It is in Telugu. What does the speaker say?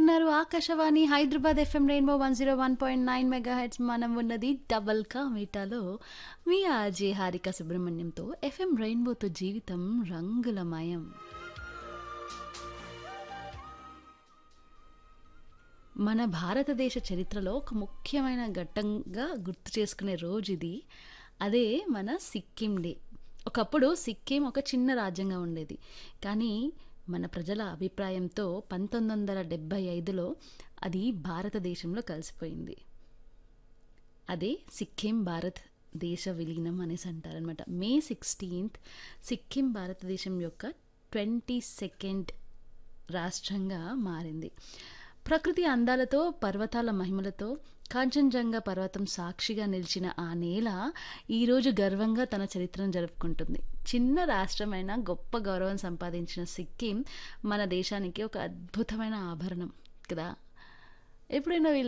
వింటున్నారు Akashvani Hyderabad FM rainbow one zero one point nine mega heads మనం ఉన్నది డబల్ కా మీటాలో మీ ఆర్జే హారిక సుబ్రహ్మణ్యంతో ఎఫ్ఎం రెయిన్బోతో జీవితం రంగులమయం మన భారతదేశ చరిత్రలో ఒక ముఖ్యమైన ఘట్టంగా గుర్తు చేసుకునే రోజు ఇది అదే మన సిక్కిం డే ఒకప్పుడు సిక్కిం ఒక చిన్న రాజ్యంగా ఉండేది కానీ మన ప్రజల అభిప్రాయంతో పంతొమ్మిది వందల డెబ్భై ఐదులో అది భారతదేశంలో కలిసిపోయింది అదే సిక్కిం భారత్ దేశ విలీనం అనేసి అంటారనమాట మే సిక్స్టీన్త్ సిక్కిం భారతదేశం యొక్క ట్వంటీ సెకండ్ రాష్ట్రంగా మారింది ప్రకృతి అందాలతో పర్వతాల మహిమలతో కాంచన్జంగా పర్వతం సాక్షిగా నిలిచిన ఆ నేల ఈరోజు గర్వంగా తన చరిత్రను జరుపుకుంటుంది చిన్న రాష్ట్రమైన గొప్ప గౌరవం సంపాదించిన సిక్కిం మన దేశానికి ఒక అద్భుతమైన ఆభరణం కదా ఎప్పుడైనా వీళ్ళు